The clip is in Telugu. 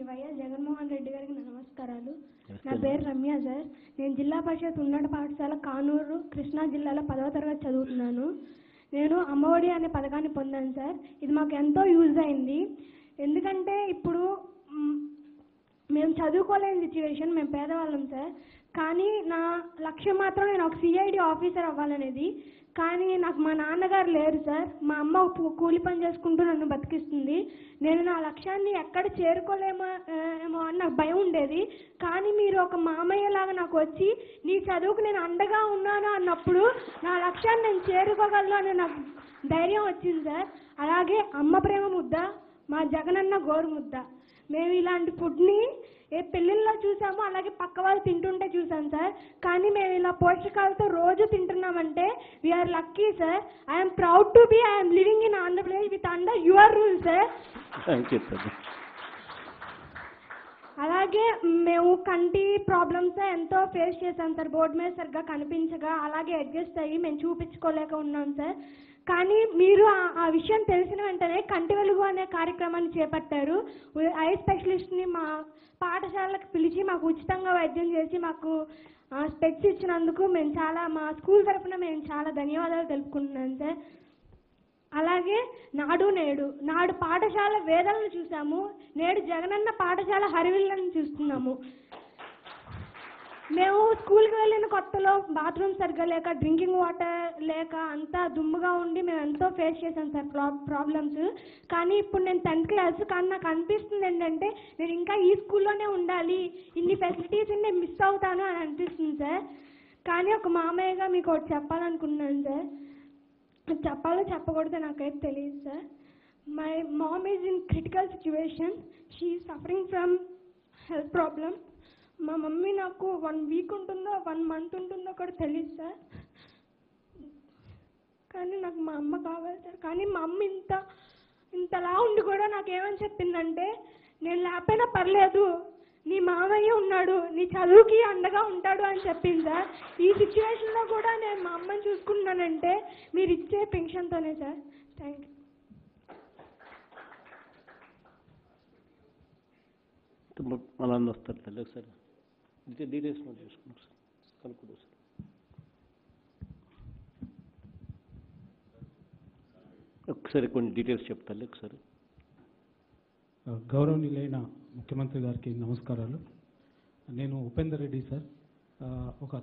వైఎస్ జగన్మోహన్ రెడ్డి గారికి నా నమస్కారాలు నా నమస్కారం. పేరు రమ్య సార్ నేను జిల్లా పరిషత్ ఉన్నత పాఠశాల కానూరు కృష్ణా జిల్లాలో పదవ తరగతి చదువుతున్నాను నేను అమ్మఒడి అనే పథకాన్ని పొందాను సార్ ఇది మాకు ఎంతో యూజ్ అయింది ఎందుకంటే ఇప్పుడు మ్, మేము చదువుకోలేని సిచ్యువేషన్ మేము పేదవాళ్ళం సార్ కానీ నా లక్ష్యం మాత్రం నేను ఒక సిఐడి ఆఫీసర్ అవ్వాలనేది కానీ నాకు మా నాన్నగారు లేరు సార్ మా అమ్మ పు- కూలి పని చేసుకుంటూ నన్ను బతికిస్తుంది నేను నా లక్ష్యాన్ని ఎక్కడ చేరుకోలేమో ఆ, ఏమో అని నాకు భయం ఉండేది కానీ మీరు ఒక మామయ్య లాగా నాకు వచ్చి నీ చదువుకు నేను అండగా ఉన్నాను అన్నప్పుడు నా లక్ష్యాన్ని నేను చేరుకోగలను అని నాకు ధైర్యం వచ్చింది సార్ అలాగే అమ్మ ప్రేమ ముద్ద మా జగనన్న గోరు ముద్ద మేము ఇలాంటి ఫుడ్ని ఏ పెళ్ళిళ్ళలో చూసామో అలాగే పక్క వాళ్ళు తింటుంటే చూసాం సార్ కానీ మేము ఇలా పోషకాలతో రోజు తింటున్నామంటే we're lucky sir I'm proud to be I'm living in Andhra Pradesh with under your rule sir thank you తల్లి అలాగే మేము కంటి ప్రాబ్లమ్స్ ఎంతో ఫేస్ చేశాం సార్ బోర్డు మీద సరిగ్గా కనిపించగా అలాగే అడ్జస్ట్ అయ్యి మేము చూపించుకోలేక ఉన్నాం సార్ కానీ మీరు ఆ- ఆ విషయం తెలిసిన వెంటనే కంటి వెలుగు అనే కార్యక్రమాన్ని చేపట్టారు ఉ- ఐ స్పెషలిస్ట్ని మా పాఠశాలకు పిలిచి మాకు ఉచితంగా వైద్యం చేసి మాకు స్పెక్స్ ఇచ్చినందుకు మేము చాలా మా స్కూల్ తరఫున మేము చాలా ధన్యవాదాలు తెలుపుకుంటున్నాం సార్ అలాగే నాడు నేడు నాడు పాఠశాల వేదనలు చూసాము నేడు జగనన్న పాఠశాల హరివిల్లను చూస్తున్నాము మేము స్కూల్కి వెళ్ళిన కొత్తలో బాత్రూమ్ సరిగ్గా లేక డ్రింకింగ్ వాటర్ లేక అంతా దుమ్ముగా ఉండి మేము ఎంతో ఫేస్ చేశాం సార్ ప్రా ప్రాబ్లమ్స్ కానీ ఇప్పుడు నేను టెన్త్ క్లాస్ కానీ నాకు అనిపిస్తుంది ఏంటంటే నేను ఇంకా ఈ స్కూల్లోనే ఉండాలి ఇన్ని ఫెసిలిటీస్ నేను మిస్ అవుతాను అని అనిపిస్తుంది సార్ కానీ ఒక మామయ్యగా మీకు ఒకటి చెప్పాలనుకున్నాను సార్ చెప్పాలో చెప్పకూడదో నాకైతే తెలియదు sir my mom is in critical situation she suffering from health problem మా మమ్మీ నాకు వన్ వీక్ ఉంటుందో వన్ మంత్ ఉంటుందో కూడా తెలియదు సార్ కానీ నాకు మా అమ్మ కావాలి సార్ కానీ మా అమ్మ ఇంత ఇంతలా ఉండి కూడా నాకు ఏమని చెప్పిందంటే నేను లేకపోయినా పర్లేదు నీ మామయ్య ఉన్నాడు నీ చదువుకి అండగా ఉంటాడు అని చెప్పింది సార్ ఈ సిచ్యువేషన్లో కూడా నేను మా అమ్మని చూసుకుంటున్నానంటే మీరు ఇచ్చే పెన్షన్తోనే సార్ థ్యాంక్ యూ మళ్ళీ అన్న వస్తారు తల్లి ఒకసారి డీటెయిల్ డీటెయిల్స్ నోట్ చేసుకుంటాం సార్ కనుక్కుంటాం సార్ ఒకసారి కొన్ని డీటెయిల్స్ చెప్తాలి ఒకసారి గౌరవనీయులైన ముఖ్యమంత్రి గారికి నమస్కారాలు నేను ఉపేందర్ రెడ్డి సార్ ఆ, ఒక